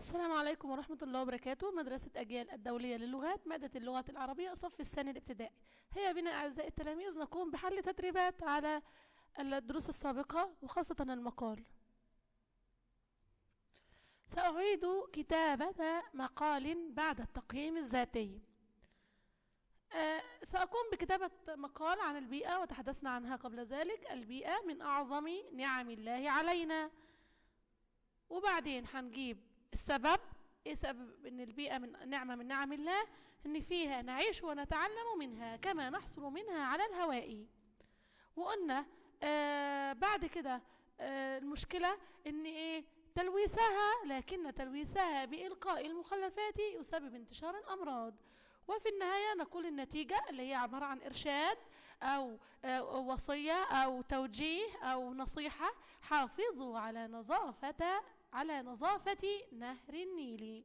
السلام عليكم ورحمة الله وبركاته مدرسة أجيال الدولية للغات مادة اللغة العربية صف الثاني الابتدائي هيا بنا أعزائي التلاميذ نقوم بحل تدريبات على الدروس السابقة وخاصة المقال سأعيد كتابة مقال بعد التقييم الذاتي آه، سأقوم بكتابة مقال عن البيئة وتحدثنا عنها قبل ذلك البيئة من أعظم نعم الله علينا وبعدين هنجيب السبب ايه سبب ان البيئة من نعمة من نعم الله ان فيها نعيش ونتعلم منها كما نحصل منها على الهواء وقلنا آه بعد كده آه المشكلة ان ايه تلويثها لكن تلويثها بإلقاء المخلفات يسبب انتشار الأمراض وفي النهاية نقول النتيجة اللي هي عبارة عن إرشاد أو آه، وصية أو توجيه أو نصيحة حافظوا على نظافة على نظافة نهر النيل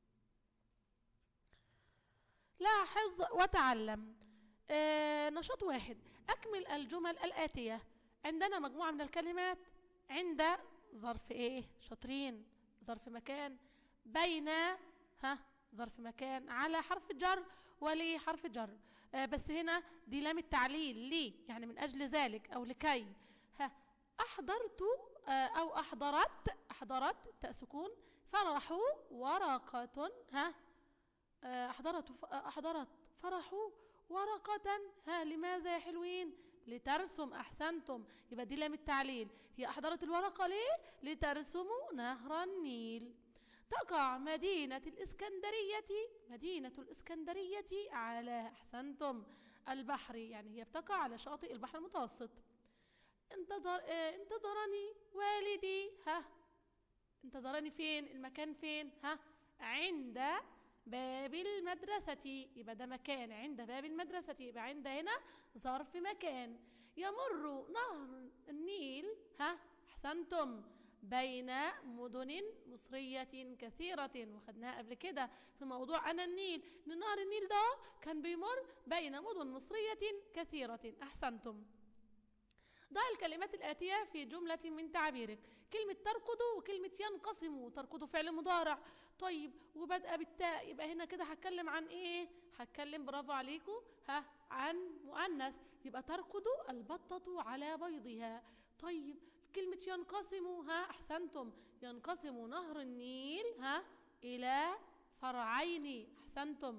لاحظ وتعلم آه نشاط واحد أكمل الجمل الآتية عندنا مجموعة من الكلمات عند ظرف إيه شاطرين ظرف مكان بين ها ظرف مكان على حرف جر ولي حرف جر آه بس هنا دي لام التعليل ليه يعني من أجل ذلك أو لكي ها أحضرت آه أو أحضرت أحضرت تاء سكون فرحوا ورقة ها آه، أحضرت ف- أحضرت فرحوا ورقة ها لماذا يا حلوين لترسم أحسنتم يبقى دي لام التعليل هي أحضرت الورقة ليه لترسموا نهر النيل تقع مدينة الإسكندرية مدينة الإسكندرية على أحسنتم البحر يعني هي بتقع على شاطئ البحر المتوسط انتظر آه، انتظرني والدي ها انتظرني فين المكان فين ها عند باب المدرسة يبقى ده مكان عند باب المدرسة يبقى عند هنا ظرف مكان يمر نهر النيل ها أحسنتم بين مدن مصرية كثيرة وخدناها قبل كده في موضوع أنا النيل إن نهر النيل ده كان بيمر بين مدن مصرية كثيرة أحسنتم ضع الكلمات الآتية في جملة من تعبيرك كلمة تركض وكلمة ينقسم تركض فعل مضارع طيب وبدأ بالتاء يبقى هنا كده هتكلم عن ايه هتكلم برافو عليكم ها عن مؤنث يبقى تركض البطة على بيضها طيب كلمة ينقسم ها أحسنتم ينقسم نهر النيل ها إلى فرعين أحسنتم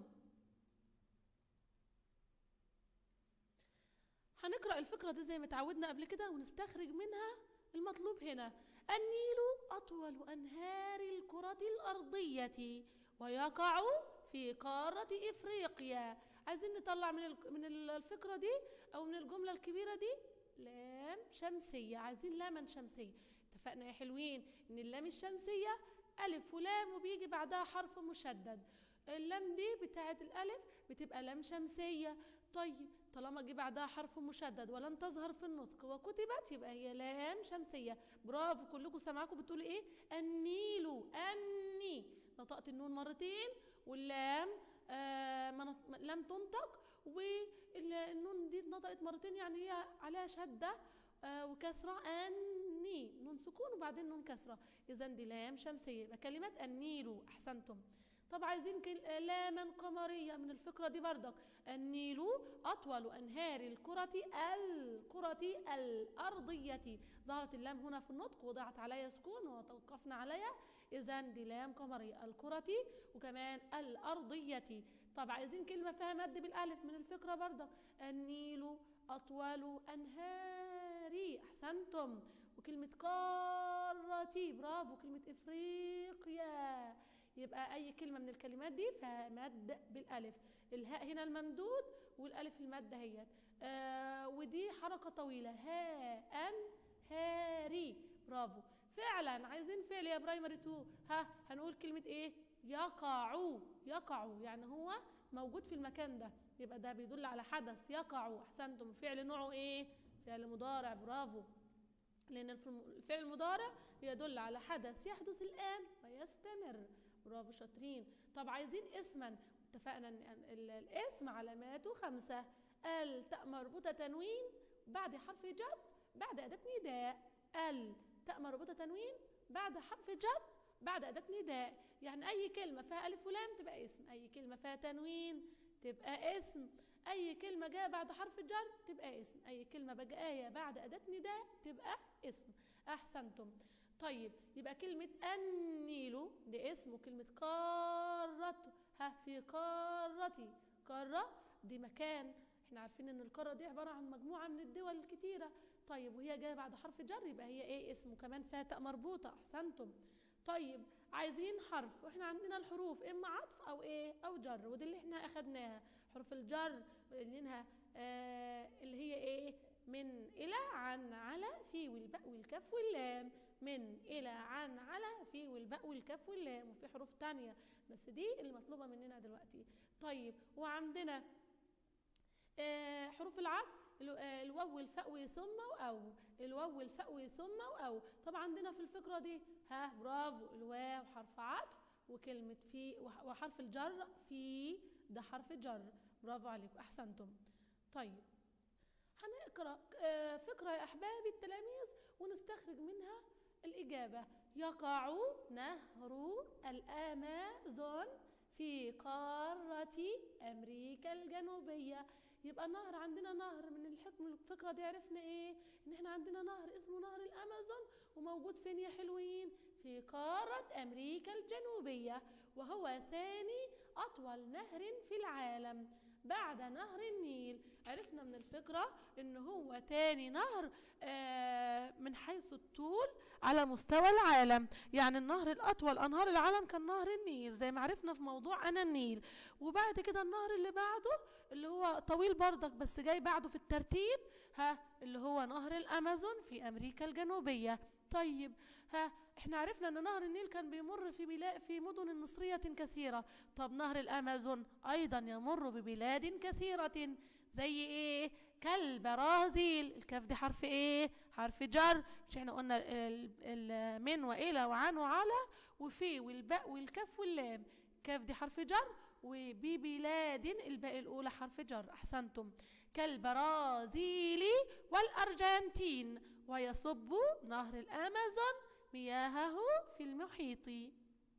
هنقرأ الفكرة دي زي ما اتعودنا قبل كده ونستخرج منها المطلوب هنا النيل أطول أنهار الكرة الأرضية ويقع في قارة إفريقيا عايزين نطلع من ال- من ال- الفكرة دي أو من الجملة الكبيرة دي لام شمسية عايزين لاما شمسية اتفقنا يا حلوين إن اللام الشمسية ألف ولام وبيجي بعدها حرف مشدد اللام دي بتاعت الألف بتبقى لام شمسية طيب طالما جه بعدها حرف مشدد ولم تظهر في النطق وكتبت يبقى هي لام شمسية برافو كلكم سامعاكم بتقولوا ايه النيل أني نطقت النون مرتين واللام آه ما نط... ما- لم تنطق والنون دي اتنطقت مرتين يعني هي عليها شدة آه وكسرة أني نون سكون وبعدين نون كسرة إذا دي لام شمسية يبقى كلمة النيل أحسنتم طب عايزين كل... لاما قمرية من الفكرة دي بردك النيل أطول أنهار الكرة الكرة الأرضية ظهرت اللام هنا في النطق وضعت عليها سكون وتوقفنا عليها إذا دي لام قمرية الكرة وكمان الأرضية طب عايزين كلمة فيها مد بالألف من الفكرة بردك النيل أطول أنهاري أحسنتم وكلمة قارتي برافو كلمة إفريقيا يبقى أي كلمة من الكلمات دي فيها مد بالألف الهاء هنا الممدود والألف المادة هيت آه ودي حركة طويلة هاء هاري برافو فعلا عايزين فعل يا برايمري 2 ها هنقول كلمة ايه يقع يقع يعني هو موجود في المكان ده يبقى ده بيدل على حدث يقع احسنتم فعل نوعه ايه فعل مضارع برافو لأن الف- الفعل المضارع يدل على حدث يحدث الآن ويستمر برافو شاطرين طب عايزين اسما اتفقنا ان أن ال- الاسم علاماته خمسة التاء مربوطة تنوين بعد حرف جر بعد أداة نداء ال تاء مربوطة تنوين بعد حرف جر بعد أداة نداء يعني أي كلمة فيها ألف ولام تبقى اسم أي كلمة فيها تنوين تبقى اسم أي كلمة جاية بعد حرف الجر تبقى اسم أي كلمة جاية بعد أداة نداء تبقى اسم أحسنتم طيب يبقى كلمة النيل دي اسم وكلمة قارة ها في قارتي قارة دي مكان احنا عارفين ان القارة دي عبارة عن مجموعة من الدول الكتيرة طيب وهي جاية بعد حرف جر يبقى هي ايه اسم وكمان فيها تاء مربوطة احسنتم طيب عايزين حرف واحنا عندنا الحروف اما عطف او ايه او جر ودي اللي احنا اخدناها حروف الجر قلناها آه اللي هي ايه من الى عن على في والباء والكاف واللام من الى عن على في والباء والكاف واللام وفي حروف تانية بس دي اللي مطلوبة مننا دلوقتي طيب وعندنا آه حروف العطف الواو والفاء ثم واو الواو والفاء ثم واو طبعا عندنا في الفقره دي ها برافو الواو حرف عطف وكلمه في وحرف الجر في ده حرف جر برافو عليكم احسنتم طيب هنقرا فقره يا احبابي التلاميذ ونستخرج منها الاجابه يقع نهر الامازون في قاره امريكا الجنوبيه يبقى نهر عندنا نهر من الحكم الفكره دي عرفنا ايه ان احنا عندنا نهر اسمه نهر الامازون وموجود فين يا حلوين في قاره امريكا الجنوبيه وهو ثاني اطول نهر في العالم بعد نهر النيل عرفنا من الفكرة ان هو تاني نهر آه من حيث الطول على مستوى العالم يعني النهر الاطول انهار العالم كان نهر النيل زي ما عرفنا في موضوع انا النيل وبعد كده النهر اللي بعده اللي هو طويل بردك بس جاي بعده في الترتيب ها اللي هو نهر الامازون في امريكا الجنوبيه طيب ها احنا عرفنا ان نهر النيل كان بيمر في بلاد في مدن مصريه كثيره طب نهر الامازون ايضا يمر ببلاد كثيره زي ايه كالبرازيل الكاف دي حرف ايه حرف جر مش احنا قلنا من والى وعن وعلى وفي والباء والكاف واللام كاف دي حرف جر وببلاد الباء الاولى حرف جر احسنتم كالبرازيل والارجنتين ويصب نهر الامازون مياهه في المحيط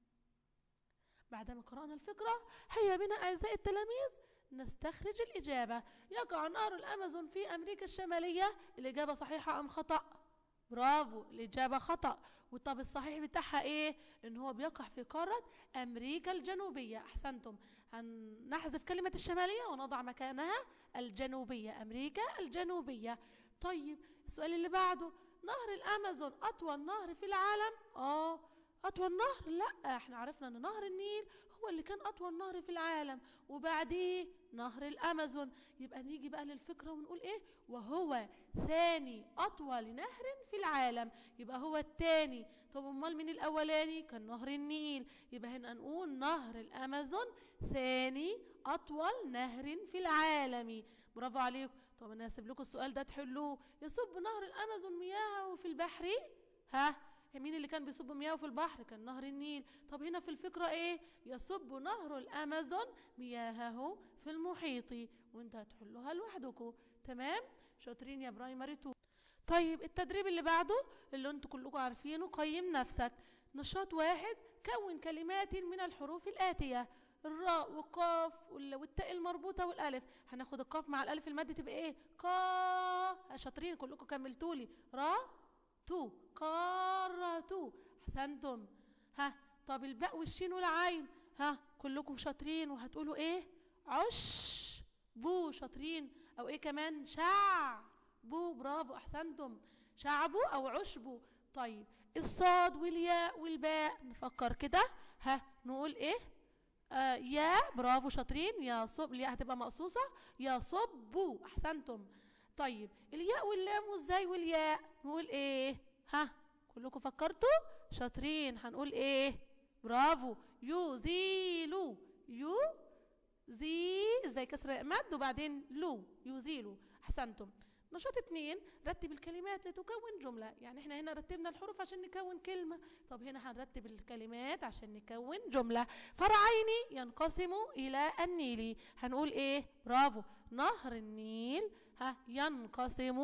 بعدما قرأنا الفكرة هيا بنا أعزائي التلاميذ نستخرج الإجابة يقع نهر الأمازون في أمريكا الشمالية الإجابة صحيحة أم خطأ برافو الإجابة خطأ والطب الصحيح بتاعها إيه إن هو بيقع في قارة أمريكا الجنوبية أحسنتم هنحذف كلمة الشمالية ونضع مكانها الجنوبية أمريكا الجنوبية طيب السؤال اللي بعده نهر الأمازون أطول نهر في العالم آه أطول نهر لا احنا عرفنا ان نهر النيل هو اللي كان أطول نهر في العالم وبعديه نهر الأمازون يبقى نيجي بقى للفكرة ونقول إيه وهو ثاني أطول نهر في العالم يبقى هو الثاني طب أمال مين الأولاني كان نهر النيل يبقى هنا نقول نهر الأمازون ثاني أطول نهر في العالم برافو عليكم طب أنا هسيب لكم السؤال ده تحلوه يصب نهر الأمازون مياهه في البحر ها مين اللي كان بيصب مياه في البحر كان نهر النيل طب هنا في الفكرة ايه يصب نهر الامازون مياهه في المحيط وانت هتحلوها لوحدكم تمام شاطرين يا برايمري تو طيب التدريب اللي بعده اللي انتوا كلكم عارفينه قيم نفسك نشاط واحد كون كلمات من الحروف الآتية الراء والقاف والتاء المربوطة والألف هناخد القاف مع الألف المادة تبقى ايه قا شاطرين كلكم كملتولي را تو قارة أحسنتم ها طب الباء والشين والعين ها كلكم شاطرين وهتقولوا ايه عش بو شاطرين او ايه كمان شع بو برافو احسنتم شعبو او عشبو طيب الصاد والياء والباء نفكر كده ها نقول ايه آه يا برافو شاطرين يا صب الياء هتبقى مقصوصه يا صبو احسنتم طيب الياء واللام والزاي والياء نقول ايه ها كلكم فكرتوا شاطرين هنقول ايه برافو يزيلوا يو زي زي كسر مد وبعدين لو يزيلوا احسنتم نشاط اتنين رتب الكلمات لتكون جملة يعني احنا هنا رتبنا الحروف عشان نكون كلمة طب هنا هنرتب الكلمات عشان نكون جملة فرعين ينقسم إلى النيل هنقول ايه برافو نهر النيل ها ينقسم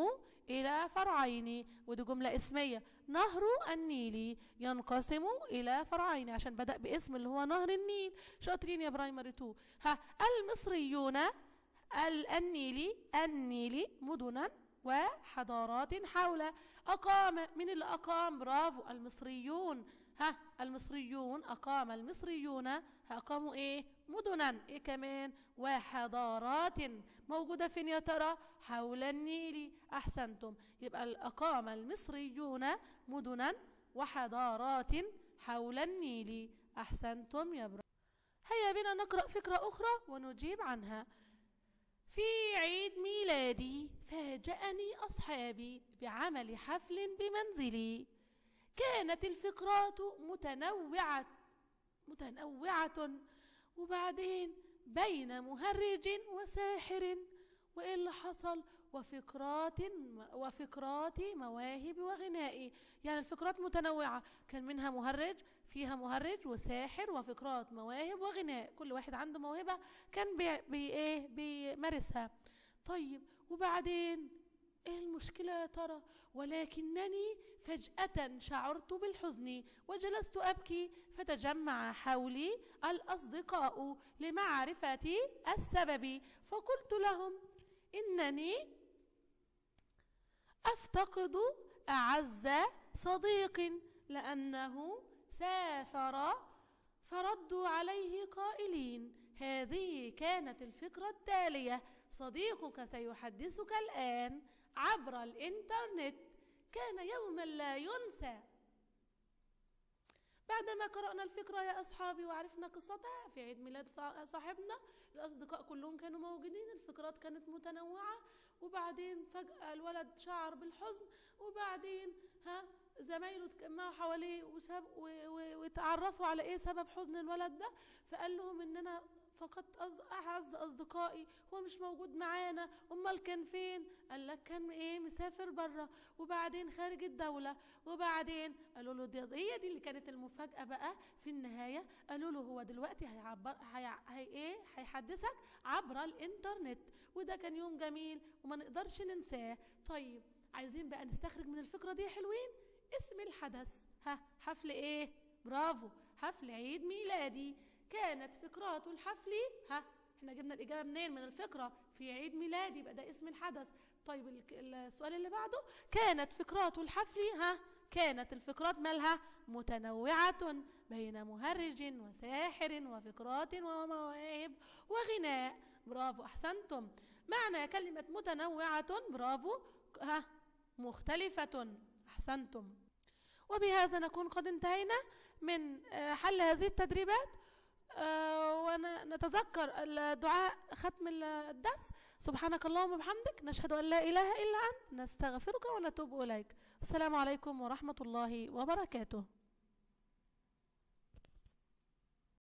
إلى فرعين ودي جملة اسمية نهر النيل ينقسم إلى فرعين عشان بدأ باسم اللي هو نهر النيل شاطرين يا برايمري 2 ها المصريون ال- النيل النيل مدنا وحضارات حول أقام من اللي أقام برافو المصريون ها المصريون أقام المصريون أقاموا إيه مدنا إيه كمان وحضارات موجودة فين يا ترى حول النيل أحسنتم يبقى ال- أقام المصريون مدنا وحضارات حول النيل أحسنتم يا برا هيا بنا نقرأ فكرة أخرى ونجيب عنها في عيد ميلادي فاجأني أصحابي بعمل حفل بمنزلي كانت الفقرات متنوعة متنوعة وبعدين بين مهرج وساحر وإيه اللي حصل وفقرات وفقرات مواهب وغناء يعني الفقرات متنوعة كان منها مهرج فيها مهرج وساحر وفقرات مواهب وغناء كل واحد عنده موهبة كان بي بي ايه بيمارسها طيب وبعدين ايه المشكلة يا ترى ولكنني فجأة شعرت بالحزن وجلست أبكي فتجمع حولي الأصدقاء لمعرفة السبب فقلت لهم إنني أفتقد أعز صديق لأنه سافر فردوا عليه قائلين هذه كانت الفكرة التالية صديقك سيحدثك الآن عبر الإنترنت كان يوما لا ينسى بعدما قرأنا الفكرة يا أصحابي وعرفنا قصتها في عيد ميلاد صا- صاحبنا الأصدقاء كلهم كانوا موجودين الفكرات كانت متنوعة وبعدين فجأة الولد شعر بالحزن وبعدين ها زمايله اتجمعوا حواليه وساب و- و- واتعرفوا على ايه سبب حزن الولد ده فقال لهم ان انا فقدت أز- اعز اصدقائي هو مش موجود معانا امال كان فين قال لك كان ايه مسافر بره وبعدين خارج الدوله وبعدين قالوا له دي هي دي اللي كانت المفاجاه بقى في النهايه قالوا له هو دلوقتي هيعبر هي, هي ايه هيحدثك عبر الانترنت وده كان يوم جميل وما نقدرش ننساه طيب عايزين بقى نستخرج من الفكره دي يا حلوين اسم الحدث ها حفل ايه برافو حفل عيد ميلادي كانت فكرات الحفل ها احنا جبنا الإجابة منين من الفكرة في عيد ميلادي يبقى ده اسم الحدث طيب الك- السؤال اللي بعده كانت فكرات الحفل ها كانت الفقرات مالها متنوعة بين مهرج وساحر وفقرات ومواهب وغناء برافو أحسنتم معنى كلمة متنوعة برافو ها مختلفة أحسنتم وبهذا نكون قد انتهينا من آه، حل هذه التدريبات آه، ونتذكر الدعاء ختم الدرس سبحانك اللهم وبحمدك نشهد أن لا إله إلا أنت نستغفرك ونتوب إليك السلام عليكم ورحمة الله وبركاته